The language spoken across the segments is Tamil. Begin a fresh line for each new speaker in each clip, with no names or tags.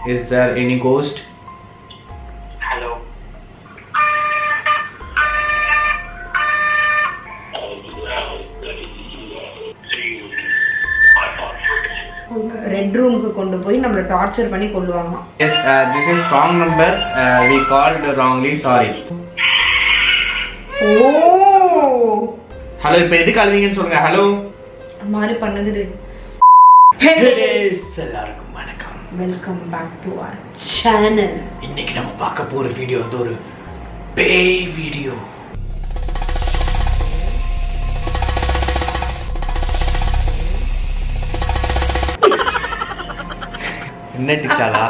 Is there any ghost?
Hello.
Red ரூமுக்கு கொண்டு போய் நம்மள டார்ச்சர் பண்ணி கொள்ளுவாங்களாம்
Yes, uh, this is wrong number. Uh, we called wrongly. Sorry.
Oh
hello இப்போ எதுக்கு அழுவீங்கன்னு சொல்லுங்க ஹலோ
மாதிரி பண்ணது
எல்லாருக்கும் வணக்கம்
welcome back to our channel
இன்னைக்கு நம்ம பார்க்க போற வீடியோ வந்து ஒரு பேய் வீடியோ என்ன டிச்சாலா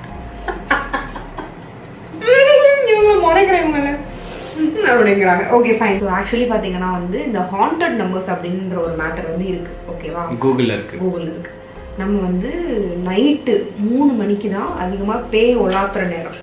இவங்க முனைக்கிறவங்கள அப்படிங்கிறாங்க ஓகே ஃபைன் ஸோ ஆக்சுவலி பார்த்தீங்கன்னா வந்து இந்த ஹாண்டட் நம்பர்ஸ் அப்படின்ற ஒரு மேட்டர் வந்து இருக்கு ஓகேவா
கூகுள்ல இருக்கு
கூகுள் இருக்கு நம்ம வந்து நைட்டு மூணு மணிக்கு தான் அதிகமாக பேய் உலாத்துற நேரம்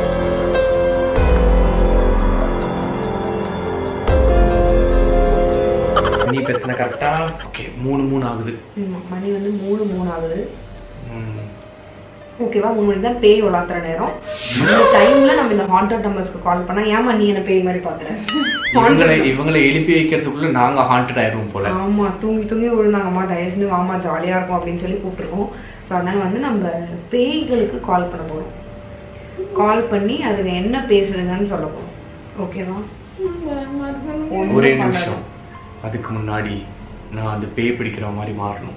மணி இப்போ எத்தனை கரெக்டா ஓகே மூணு மூணு ஆகுது
ஆமா, மணி வந்து மூணு மூணு ஆகுது
ம்.
ஓகேவா மூணு மணிக்கு தான் பேய் உலாத்துற நேரம் அந்த டைம்ல நம்ம இந்த ஹாண்டட் நம்பர்ஸ்க்கு கால் பண்ணா ஏமா நீ என்ன பேய் மாதிரி பாக்குற
இவங்களை இவங்களை எழுப்பி வைக்கிறதுக்குள்ள நாங்க ஹாண்டட் ஆயிடுவோம் போல
ஆமா தூங்கி தூங்கி விழுந்தாங்கம்மா தயவுசெய்து வாமா ஜாலியா இருக்கும் அப்படின்னு சொல்லி கூப்பிட்டுருக்கோம் ஸோ அதனால வந்து நம்ம பேய்களுக்கு கால் பண்ண போறோம் கால் பண்ணி அதுங்க என்ன பேசுதுங்கன்னு சொல்ல போறோம் ஓகேவா ஒண்ணும்
ஒரே
பண்ணாது.
நிமிஷம் அதுக்கு முன்னாடி நான் அந்த பேய் பிடிக்கிற மாதிரி மாறணும்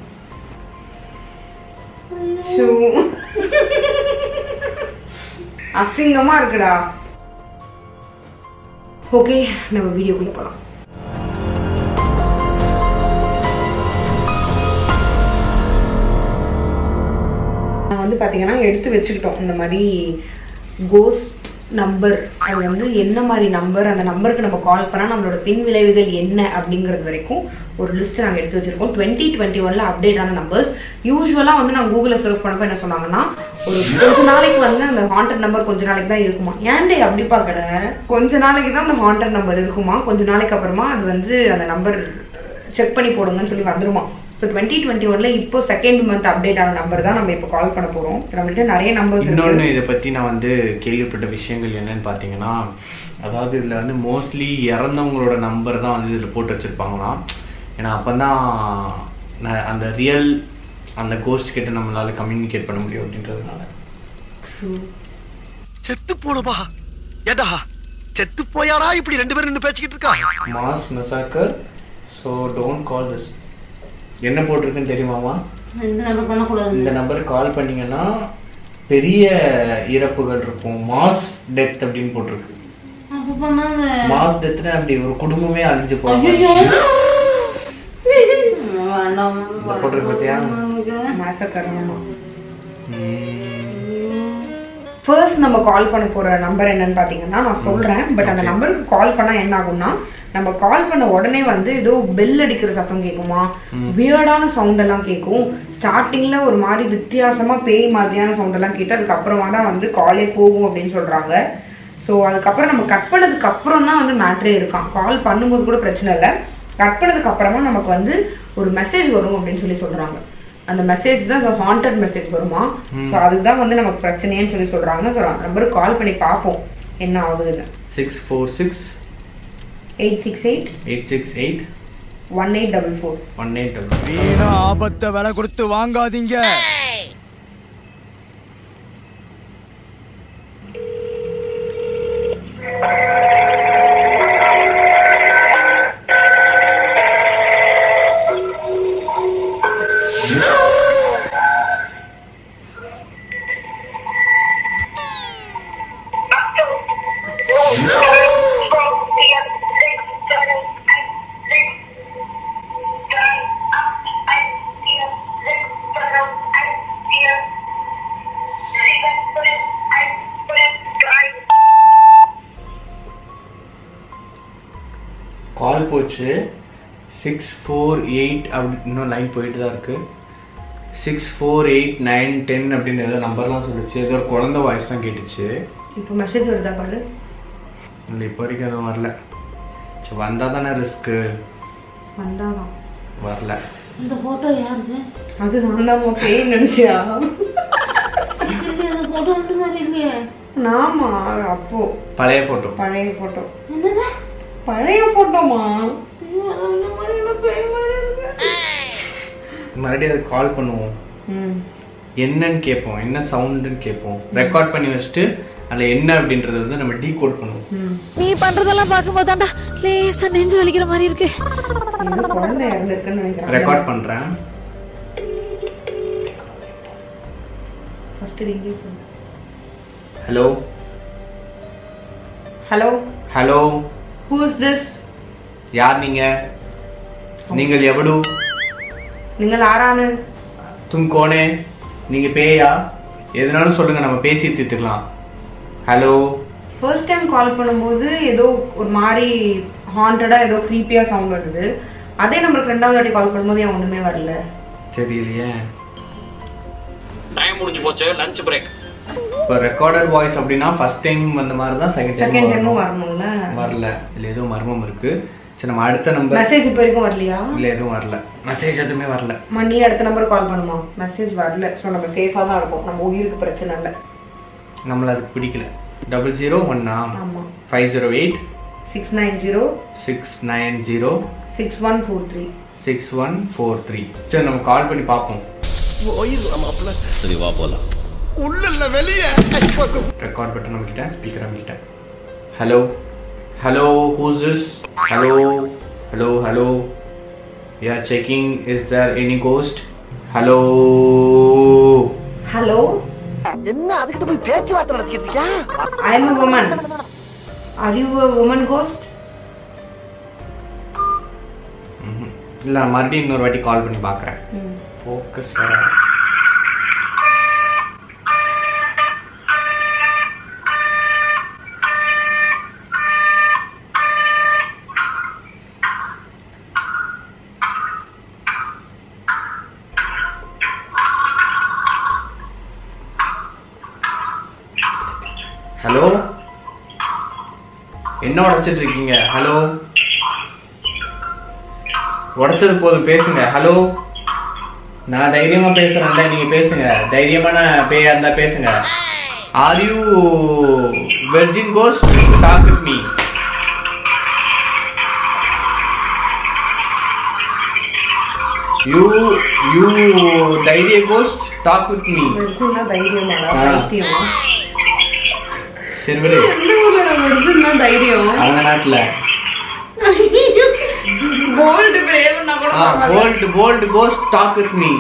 ஷூ. அசிங்கமா இருக்குடா ஓகே நம்ம வீடியோக்குள்ள போலாம் நான் வந்து பாத்தீங்கன்னா எடுத்து வச்சுக்கிட்டோம் இந்த மாதிரி கோஸ்ட் நம்பர் அது வந்து என்ன மாதிரி நம்பர் அந்த நம்பருக்கு நம்ம கால் பண்ணால் நம்மளோட பின் விளைவுகள் என்ன அப்படிங்கிறது வரைக்கும் ஒரு லிஸ்ட் நாங்கள் எடுத்து வச்சிருக்கோம் டுவெண்ட்டி டுவெண்ட்டி ஒன்ல அப்டேட் ஆன நம்பர்ஸ் யூஸ்வலாக வந்து நான் கூகுளில் சர்ச் பண்ணப்போ என்ன சொன்னாங்கன்னா ஒரு கொஞ்ச நாளைக்கு வந்து அந்த ஹாண்டட் நம்பர் கொஞ்ச நாளைக்கு தான் இருக்குமா ஏன்டே அப்படி பார்க்கற கொஞ்ச நாளைக்கு தான் அந்த ஹாண்டட் நம்பர் இருக்குமா கொஞ்ச நாளைக்கு அப்புறமா அது வந்து அந்த நம்பர் செக் பண்ணி போடுங்கன்னு சொல்லி வந்துருமா ஸோ டுவெண்ட்டி டுவெண்ட்டி ஒன்ல இப்போ செகண்ட் மந்த் அப்டேட் ஆன நம்பர் தான் நம்ம இப்போ கால் பண்ண போறோம் நம்மள்ட்ட நிறைய நம்பர்ஸ் இருக்கு
இன்னொன்று இதை பற்றி நான் வந்து கேள்விப்பட்ட விஷயங்கள் என்னன்னு பார்த்தீங்கன்னா அதாவது இதில் வந்து மோஸ்ட்லி இறந்தவங்களோட நம்பர் தான் வந்து இதில் போட்டு வச்சுருப்பாங்களாம் ஏன்னா அப்போ தான் அந்த ரியல் அந்த கோஸ்ட் கிட்ட நம்மளால கம்யூனிகேட் பண்ண முடியும் அப்படின்றதுனால
செத்து போனப்பா ஏடா செத்து போயாரா இப்படி ரெண்டு பேரும் நின்னு பேசிக்கிட்டு இருக்கா
mass massacre so don't call this என்ன போட்டிருக்குன்னு தெரியுமாமா
இந்த நம்பர் பண்ணக்கூடாது
இந்த நம்பருக்கு கால் பண்ணீங்கன்னா பெரிய இறப்புகள் இருக்கும் மாஸ் டெத் அப்படின்னு போட்டிருக்கு
அப்போ பண்ணாங்க
மாஸ் டெத்னா அப்படி ஒரு குடும்பமே அழிஞ்சு போவாங்க இந்த போட்டிருக்கு பார்த்தியா
ஃபர்ஸ்ட் நம்ம கால் பண்ண போற நம்பர் என்னன்னு பாத்தீங்கன்னா நான் சொல்றேன் பட் அந்த நம்பருக்கு கால் பண்ணா என்ன ஆகும்னா நம்ம கால் பண்ண உடனே வந்து ஏதோ பெல் அடிக்கிற சத்தம் கேட்குமா வியர்டான சவுண்ட் எல்லாம் கேட்கும் ஸ்டார்டிங்ல ஒரு மாதிரி வித்தியாசமா பேய் மாதிரியான சவுண்ட் எல்லாம் கேட்டு அதுக்கப்புறமா தான் வந்து காலே போகும் அப்படின்னு சொல்றாங்க ஸோ அதுக்கப்புறம் நம்ம கட் பண்ணதுக்கு அப்புறம் தான் வந்து மேட்ரே இருக்கான் கால் பண்ணும்போது கூட பிரச்சனை இல்லை கட் பண்ணதுக்கு அப்புறமா நமக்கு வந்து ஒரு மெசேஜ் வரும் அப்படின்னு சொல்லி சொல்றாங்க அந்த மெசேஜ் தான் ஹாண்டட் மெசேஜ் வருமா ஸோ அதுதான் வந்து நமக்கு பிரச்சனைன்னு சொல்லி சொல்றாங்க ஸோ நம்பருக்கு கால் பண்ணி பார்ப்போம் என்ன ஆகுதுன்னு
six four six
eight six eight
eight six eight
one eight double four
one eight double
வீணா ஆபத்தை விலை கொடுத்து வாங்காதீங்க
கால் போச்சு சிக்ஸ் ஃபோர் எயிட் அப்படி இன்னும் லைன் போயிட்டு தான் இருக்கு six four eight nine ten அப்படின்னு ஏதோ நம்பர்லாம் சொல்லிச்சு ஏதோ ஒரு குழந்தை வாய்ஸ் தான் கேட்டுச்சு
இப்போ மெசேஜ் வருதா பாரு
இல்லை இப்போ வரைக்கும் எதுவும் வரல சரி வந்தால் தானே ரிஸ்க்கு
வந்தாதான்
வரல
இந்த போட்டோ யாருது
அது நான் தான் பேய் நினைச்சியா
இது போட்டோ அந்த மாதிரி இல்லையே
ஆமா அப்போ
பழைய போட்டோ
பழைய போட்டோ
என்னது
பழைய போட்டோமா
ஐயோ, அது அந்த மாதிரி இல்ல, பேய் மாதிரி இருக்கு.
மறுபடியும் அது கால் பண்ணுவோம்
ம்
என்னன்னு கேட்போம் என்ன சவுண்டுன்னு கேட்போம் ரெக்கார்ட் பண்ணி வச்சுட்டு அதில் என்ன அப்படின்றத வந்து நம்ம டீ கோட் பண்ணுவோம்
ம்
நீ பண்றதெல்லாம் பார்க்கும்போது தாண்டா லேசா நெஞ்சு வலிக்கிற மாதிரி இருக்கு
ஏதோ குழந்தை இறந்துருக்குன்னு நினைக்கிறேன்
ரெக்கார்ட் பண்ணுறேன்
ஃபர்ஸ்ட் ரிங்கே சொல்லு
hello
hello
hello
who is this
யார் நீங்க நீங்கள் எவடு
നിങ്ങൾ ആരാണ്
தும் கோனே நீங்க பேயா எதுனாலும் சொல்லுங்க நம்ம பேசி தீர்த்துக்கலாம் ஹலோ
ஃபர்ஸ்ட் டைம் கால் பண்ணும்போது ஏதோ ஒரு மாதிரி ஹாண்டடா ஏதோ க்ரீப்பியா சவுண்ட் வருது அதே நம்மளுக்கு ரெண்டாவது வாட்டி கால் பண்ணும்போது ஏன் ஒண்ணுமே வரல
தெரியலையே
டைம் முடிஞ்சு போச்சு லஞ்ச் பிரேக்
இப்போ ரெக்கார்டட் வாய்ஸ் அப்படின்னா ஃபர்ஸ்ட் டைம் வந்த மாதிரி தான் செகண்ட்
செகண்ட்
டைம்
டைமும் வரணும்ல
வரல இதுல ஏதோ மர்மம் இருக்கு சரி நம்ம அடுத்த நம்பர்
மெசேஜ் இப்போ வரைக்கும் வரலையா
இல்ல எதுவும் வரல மெசேஜ் எதுவுமே வரல
அம்மா நீ அடுத்த நம்பர் கால் பண்ணுமா மெசேஜ் வரல ஸோ நம்ம சேஃபாக தான் இருக்கும் நம்ம உயிருக்கு பிரச்சனை இல்லை
நம்மள அது பிடிக்கல டபுள் ஜீரோ ஒன்னா
ஆமா
five zero eight
six nine zero
six nine zero
six one four three
six one four three சரி நம்ம கால் பண்ணி பார்ப்போம்
போயிடலாமாப்ல
சரி வா போலாம்
உள்ள இல்ல வெளியே
ரெக்கார்ட் பட்டன் நம்மகிட்ட ஸ்பீக்கர் நம்மகிட்ட hello hello who's this hello hello hello we are checking is there any ghost hello
hello
என்ன அதுக்கிட்ட போய் பேச்சுவார்த்தை நடத்திக்கிட்டு இருக்கியா
I am a woman are you a woman ghost
இல்லை நான் மறுபடியும் இன்னொரு வாட்டி கால் பண்ணி பார்க்குறேன் ஃபோக்கஸ் வர ஹலோ என்ன உடைச்சிட்டு இருக்கீங்க ஹலோ உடைச்சது போதும் பேசுங்க ஹலோ நான் தைரியமா பேசுறேன்ல நீங்க பேசுங்க தைரியமான பேயா இருந்தா பேசுங்க are you virgin ghost talk with me you you தைரிய கோஸ்ட் டாக் வித் மீ
வெர்ஜின்னா தைரியமாடா
ஆ.
தைரியமா
சரி விடு
எந்த ஊரோட வெர்ஜின்னா தைரியம்
அவங்க நாட்டுல
கோல்டு பிரேவ்னா கூட
ஆ
பரவாயில்ல.
Bold bold ghost talk with me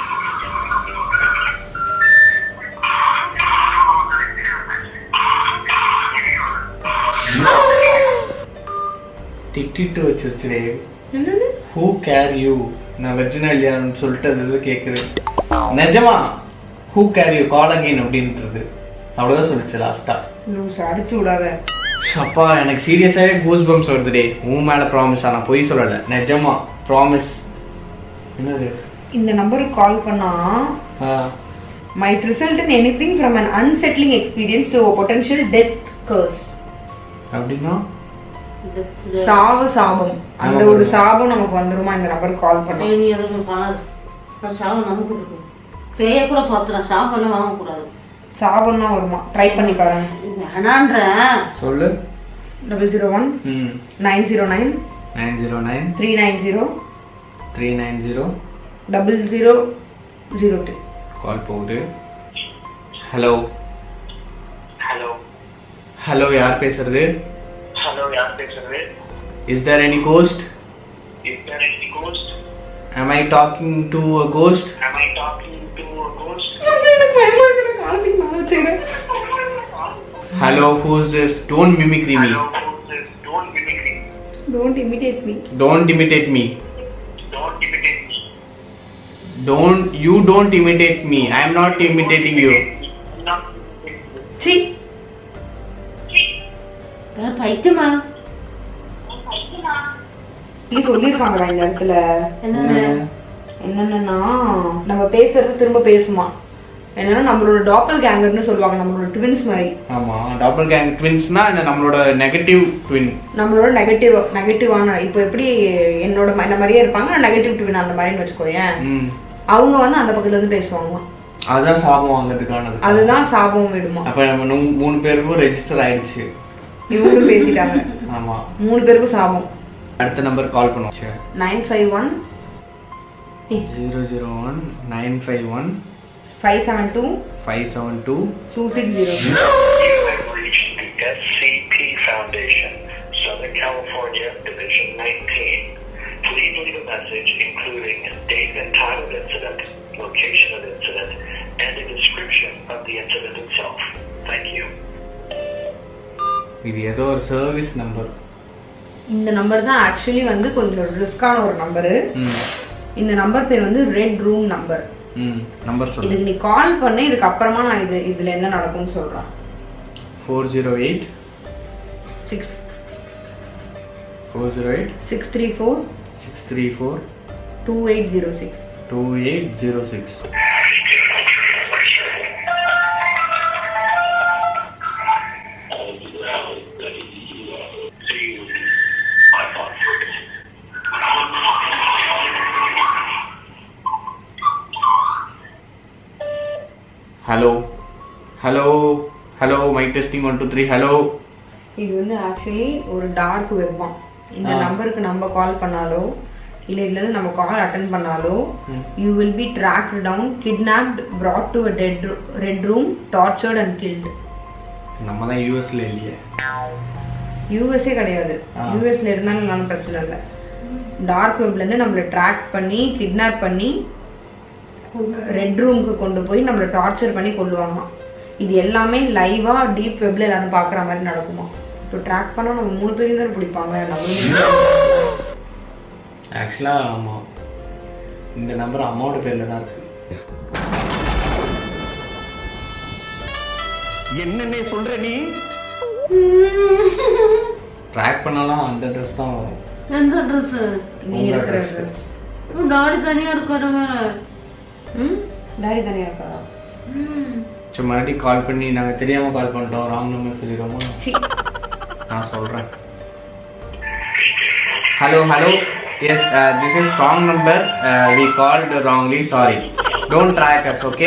திட்டிட்டு வச்சிருச்சுடே
என்னது
ஹூ கேர் யூ நான் வெர்ஜினா இல்லையான்னு சொல்லிட்டு அது இது கேக்குது நிஜமா who care you call again அப்படின்றது அவ்வளவுதான் சொல்லிச்சு லாஸ்டா
லூஸ் அடிச்சு விடாத
அப்பா எனக்கு சீரியஸாவே கூஸ் பம்ஸ் வருதுடே உன் மேல ப்ராமிஸ் நான் பொய் சொல்லல நிஜமா ப்ராமிஸ் என்னது
இந்த நம்பருக்கு கால் பண்ணா
ஆ
might result in anything from an unsettling experience to a potential death curse
அப்படின்னா
இது இது
சாவு சாபம் அந்த
ஆமா,
ஒரு
ஆமா.
சாபம் நமக்கு வந்துருமா இந்த நம்பருக்கு கால் பண்ணா
பேய் எதுவும் பண்ணாது அது சாபம் நமக்கு இருக்கு பேய கூட பார்த்துலாம் சாபம்லாம் வாங்கக்கூடாது
சாபம் தான் வருமா ட்ரை பண்ணி பாருங்க
வேணான்ற
சொல்லு
டபுள் ஜீரோ ஒன்
ம்
nine zero nine
nine zero nine
three nine zero
three nine zero
double zero zero two
call போகுது ஹலோ
ஹலோ
ஹலோ யார் பேசுறது
ஹலோ யார் பேசுறது
is there any ghost
is there any ghost
am i talking to a ghost
am i talking to a ghost
hello who's this don't mimicry me
hello who's this don't mimic me
don't imitate me
don't imitate me
don't imitate me
don't you don't imitate me i am not imitating you
I'm not imitating you.
சி
வேற பைத்தியமா
இது சொல்லியிருக்காங்கடா இந்த இடத்துல
என்னது
என்னன்னா நம்ம பேசுறது திரும்ப பேசுமா என்னன்னா நம்மளோட டாப்பல் கேங்கர்னு சொல்லுவாங்க நம்மளோட ட்வின்ஸ் மாதிரி
ஆமா டபுள் கேங் ட்வின்ஸ்னா என்ன நம்மளோட நெகட்டிவ் ட்வின்
நம்மளோட நெகட்டிவ் நெகட்டிவான இப்போ எப்படி என்னோட ம- என்ன மாதிரியே இருப்பாங்க நெகட்டிவ் ட்வின் அந்த மாதிரின்னு வச்சுக்கோயேன்
ம்
அவங்க வந்து அந்த பக்கத்துல இருந்து பேசுவாங்க
அதுதான் சாபம் வாங்குறதுக்கானது
அதுதான் சாபம் விடுமா
அப்ப நம்ம நூ- மூணு பேருக்கும் ரெஜிஸ்டர் ஆயிடுச்சு
இவங்களும் பேசிட்டாங்க
ஆமா
மூணு பேருக்கும் சாபம்
அடுத்த நம்பர் கால் பண்ணுவோம்
nine five one
zero zero one nine five one
five seven two
five seven two
two six zero
You have reached the SCP Foundation, Southern California, Division 19. Please leave a message including date and time of incident, location of incident, and a description of the incident itself. Thank you.
இது ஏதோ ஒரு சர்வீஸ் நம்பர்
இந்த நம்பர் தான் ஆக்சுவலி வந்து கொஞ்சம் ரிஸ்கான ஒரு நம்பரு
ம்
இந்த நம்பர் பேர் வந்து ரெட் ரூம் நம்பர்
ம் நம்பர் சொல்லு
இதுக்கு நீ கால் பண்ணு இதுக்கு அப்புறமா நான் இது இதுல என்ன நடக்கும்னு சொல்றேன்
four zero eight
six
four zero eight
six three four
six three four
two eight zero six
two eight zero six hello hello hello mike testing one two three hello
இது வந்து ஆக்சுவலி ஒரு டார்க் வெப்பான் இந்த
ஆ.
நம்பருக்கு நம்ம கால் பண்ணாலோ இல்ல இதுல இருந்து நம்ம கால் அட்டன் பண்ணாலோ
ம்.
You will be tracked down kidnapped brought to a dead red room tortured and killed
நம்ம தான் யூஎஸ்ல இல்லையே
யூஎஸ்ஏ கிடையாது
ஆ.
யூஎஸ்ல இருந்தாலும் ஒன்றும் பிரச்சனை இல்லை டார்க் வெப்ல இருந்து நம்மளை ட்ராக் பண்ணி கிட்னாப் பண்ணி ரெட் ரூமுக்கு கொண்டு போய் நம்மளை டார்ச்சர் பண்ணி கொள்ளுவாங்க இது எல்லாமே லைவா டீப் வெப்ல எல்லாரும் பாக்குற மாதிரி நடக்குமா இப்போ ட்ராக் பண்ணா நம்ம மூணு பேரையும் தான் பிடிப்பாங்க நம்ம
ஆக்சுவலாக ஆமாம் இந்த நம்பர் அம்மாவோட பேரில் தான் இருக்கு
என்னன்னே சொல்ற நீ
ட்ராக் பண்ணாலும் அந்த ட்ரெஸ் தான் வரும்
எந்த ட்ரெஸ்
நீ
உங்க
இருக்கிற
dress.
dress.
டாடி தனியா இருக்காரு வேற
ம் டாடி தனியா இருக்காரா
சரி மறுபடியும் கால் பண்ணி நாங்கள் தெரியாமல் கால் பண்ணிட்டோம் ராங் நம்பர் சொல்லிடுவோமா
சி
நான் சொல்கிறேன் hello hello yes this is wrong number we called wrongly sorry don't track us okay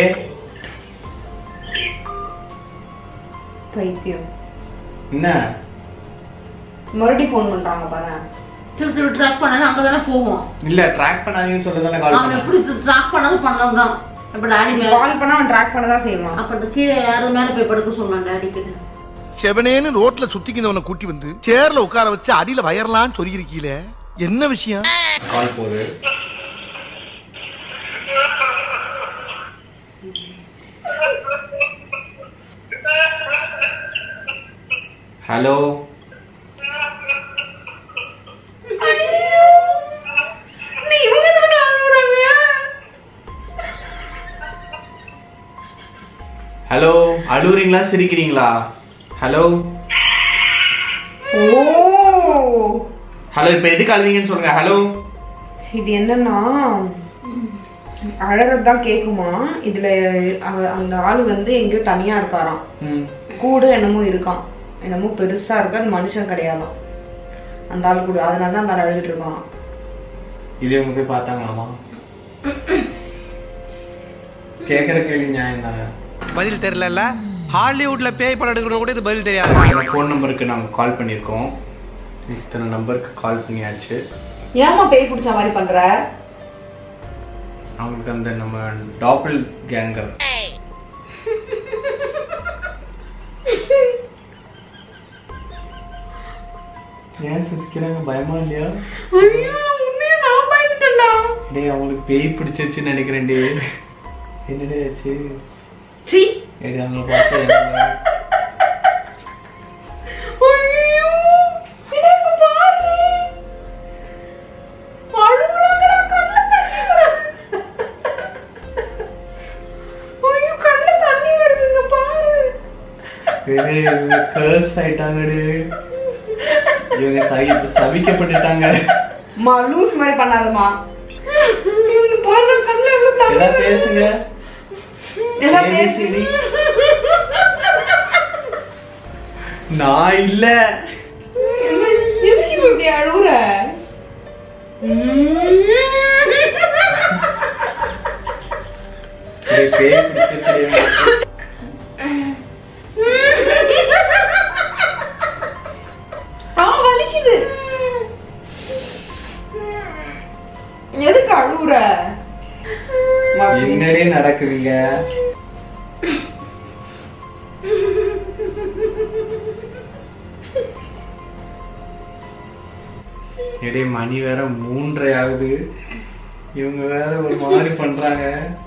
பைத்தியம்
என்ன
மறுபடியும் ஃபோன் பண்றாங்க பாரு
திருப்பி திருப்பி ட்ராக் பண்ணாலும் அங்கதானே போவோம்
இல்லை ட்ராக் பண்ணாதீங்கன்னு சொல்லி தானே கால்
அவன்
பண்ணேன்
எப்படி ட்ராக் பண்ணது பண்ணதுதான் இப்ப டாடி மேல
கால் பண்ணா அவன் ட்ராக் பண்ண தான் செய்வான்
அப்ப இந்த கீழே யாரு மேல போய் படுக்க சொன்னான் டாடி கிட்ட
செவனேன்னு ரோட்ல சுத்திக்கிந்தவனை கூட்டி வந்து சேர்ல உட்கார வச்சு அடியில வயர்லாம் சொருகிருக்கீல என்ன விஷயம்
கால் போகுது ஹலோ ஹலோ அழுவுறீங்களா சிரிக்கிறீங்களா ஹலோ
ஓ
ஹலோ இப்போ எதுக்கு அழுவீங்கன்னு சொல்லுங்க ஹலோ
இது என்னன்னா அழறது தான் கேக்குமா இதுல அவ- அந்த ஆள் வந்து எங்கேயோ தனியா இருக்காராம்
ம்
கூட என்னமோ இருக்கான் என்னமோ பெருசா இருக்கு அது மனுஷன் கிடையாதாம் அந்த ஆள் கூட அதனால தான் அந்த ஆள் அழுதுட்டு இருக்கான்
இது இவங்க போய் பார்த்தாங்களாமா கேட்குற கேள்வி நியாயம் தானே
பதில் தெரியல ஹாலிவுட்ல பேய் படம் எடுக்கணும் கூட இது பதில் தெரியாது
ஃபோன் நம்பருக்கு நாங்கள் கால் பண்ணியிருக்கோம் இத்தனை நம்பருக்கு கால் பண்ணியாச்சு
ஏமா பேய் பிடிச்ச மாதிரி பண்ற
அவங்களுக்கு அந்த நம்ம டாப்பிள் கேங்கர் ஏன் சிரிக்கிறாங்க பயமா இல்லையா
ஐயோ உண்மையா நான் பயந்துட்டேன்டா
டேய் அவங்களுக்கு பேய் பிடிச்சிருச்சுன்னு நினைக்கிறேன் டே என்னடே ஆச்சு
சீ
ஏடி அவங்கள பார்த்தா என்ன
ஐயோ எனக்கு பாரு அழுகுறாங்கடா கண்ணுல தண்ணி வருது ஐயோ கண்ணுல தண்ணி வருதுங்க பாரு
டேய் இவங்க கர்ஸ் ஆயிட்டாங்கடே இவங்க சகி சபிக்கப்பட்டுட்டாங்க
மா லூஸ் மாதிரி பண்ணாதம்மா இவங்க பாரு கண்ணுல எவ்வளவு தண்ணி
எல்லாம்
வருது.
பேசுங்க
எல்லாம் பேசு
ABCD. நான் இல்ல
எதுக்கு இப்ப இப்படி அழுகுற
டேய், பேய் பிடிச்சிருச்சுடே.
ஆ வலிக்குது எதுக்கு அழுவுற
என்னடே நடக்குதுங்க எடே மணி வேற மூன்றரை ஆகுது இவங்க வேற ஒரு மாதிரி பண்றாங்க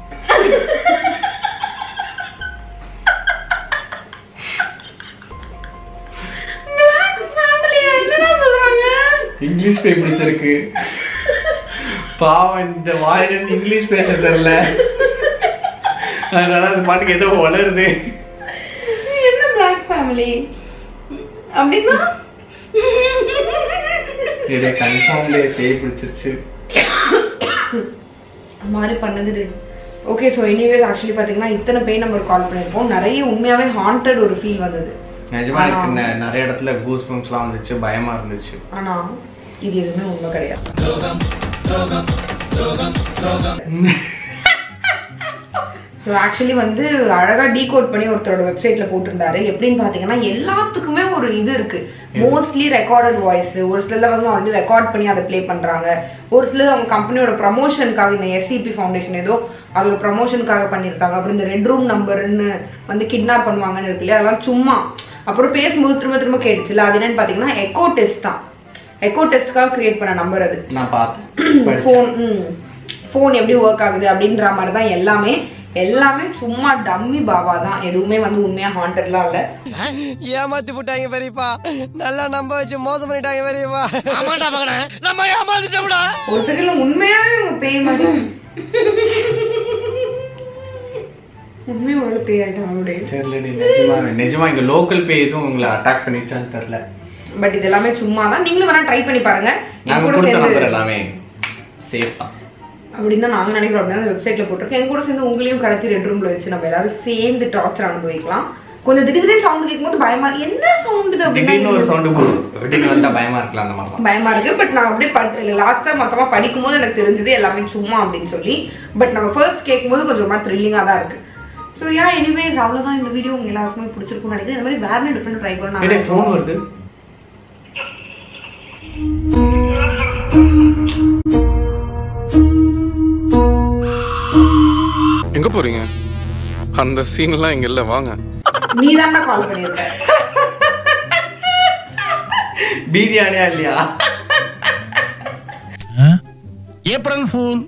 இங்கிலீஷ் போய் பிடிச்சிருக்கு பாவம் இந்த வாயில இருந்து இங்கிலீஷ் பேச தெரியல அதனால அது பாட்டுக்கு ஏதோ வளருது
என்ன பிளாக் ஃபேமிலி அப்படின்னா
இதே கன்ஃபார்ம்லயே பேய் பிடிச்சிருச்சு
அந்த மாதிரி பண்ணது ஓகே ஸோ எனிவேஸ் ஆக்சுவலி பார்த்தீங்கன்னா இத்தனை பேய் நம்பர் கால் பண்ணியிருப்போம் நிறைய உண்மையாவே ஹாண்டட் ஒரு ஃபீல் வந்தது
நிஜமா எனக்கு நெ- நிறைய இடத்துல கூஸ் பம்ப்ஸ்லாம் வந்துச்சு பயமா இருந்துச்சு
ஆனா இது எதுவுமே உண்மை கிடையாது ஸோ ஆக்சுவலி வந்து அழகா டீகோட் பண்ணி ஒருத்தரோட வெப்சைட்ல போட்டிருந்தாரு எப்படின்னு பாத்தீங்கன்னா எல்லாத்துக்குமே ஒரு இது இருக்கு மோஸ்ட்லி ரெக்கார்டட் வாய்ஸ் ஒரு சிலர் வந்து ஆல்ரெடி ரெக்கார்ட் பண்ணி அதை ப்ளே பண்றாங்க ஒரு சிலர் அவங்க கம்பெனியோட ப்ரமோஷனுக்காக இந்த எஸ்சிபி ஃபவுண்டேஷன் ஏதோ அதோட ப்ரமோஷனுக்காக பண்ணியிருக்காங்க அப்புறம் இந்த ரெட் ரூம் நம்பர்னு வந்து கிட்னாப் பண்ணுவாங்கன்னு இருக்கு இல்லையா அதெல்லாம் சும்மா அப்புறம் பேசும்போது திரும்ப திரும்ப கேட்டுச்சுல அது என்னன்னு பாத்தீங்கன்னா எக்கோ டெஸ்ட் தான் எக்கோ டெஸ்ட்காக கிரியேட் பண்ண நம்பர் அது
நான் பார்த்தேன் படிச்சேன்.
ஃபோன் ஃபோன் எப்படி ஒர்க் ஆகுது அப்படின்ற மாதிரி தான் எல்லாமே எல்லாமே சும்மா டம்மி பாபா தான் எதுவுமே வந்து உண்மையா ஹாண்டட்லாம் இல்ல
ஏமாத்தி போட்டாங்க பெரியப்பா நல்லா நம்ப வச்சு மோசம் பண்ணிட்டாங்க பெரியப்பா
ஆமாடா மகனே நம்ம ஏமாந்துட்டோம்டா
ஒரு செகண்ட்ல உண்மையாவே உங்க பேய் மாதிரி உண்மையா ஒரு பேய் ஆயிட்டாங்க அப்படியே
தெரியலடி நிஜமா நிஜமா இங்க லோக்கல் பேய் எதுவும் உங்களை அட்டாக் பண்ணிச்சான்னு தெரியல
பட் இது எல்லாமே சும்மா தான் நீங்களும் வேணா ட்ரை பண்ணி பாருங்க என்
நாங்க
கூட
கொடுத்த நம்பர்
சேர்ந்து
எல்லாமே சேஃப் தான்
அப்படின்னு தான் நாங்க நினைக்கிறோம் அப்படின்னா அந்த வெப்சைட்ல போட்டிருக்கேன் என் கூட சேர்ந்து உங்களையும் கடத்தி ரெட் ரூம்ல வச்சு நம்ம எல்லாரும் சேர்ந்து டார்ச்சர் அனுபவிக்கலாம் கொஞ்சம் திடீர்னு சவுண்ட் கேட்கும்போது பயமா இருக்கு. என்ன சவுண்ட்
திடீர்னு ஒரு சவுண்டு திடீர்னு வந்தா பயமா இருக்கலாம் அந்த மாதிரி
பயமா இருக்கு பட் நான் அப்படியே லாஸ்டா மொத்தமா படிக்கும்போது எனக்கு தெரிஞ்சது எல்லாமே சும்மா அப்படின்னு சொல்லி பட் நம்ம ஃபர்ஸ்ட் கேட்கும்போது கொஞ்சமா த்ரில்லிங்கா தான் இருக்கு ஸோ யா எனிவேஸ் அவ்வளவுதான் இந்த வீடியோ உங்க எல்லாருக்குமே பிடிச்சிருக்கும்னு நினைக்கிறேன் இந்த மாதிரி வேற டிஃப்ரெண்ட் ட்ரை
டேய்
பண்ண
ஃபோன் வருது
எங்க போறீங்க அந்த சீன்லாம் இங்க இல்ல வாங்க
நீ தான்டா கால் பண்ணியிருக்க
பிரியாணியா இல்லையா
ஏப்ரல் ஃபூல்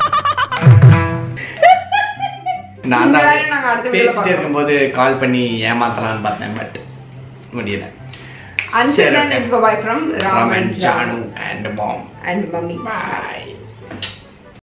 நான்
இந்த
தான்
வேலையை நாங்க அடுத்த வீடியோல
பேசிட்டே
பார்க்கலாம்.
இருக்கும்போது கால் பண்ணி ஏமாத்தலாம்னு பார்த்தேன் பட் முடியல
Until
சரி,
then,
okay.
it's bye from Ram
Ram
and
and
Janu
Janu and Mom.
and Mummy.
Bye.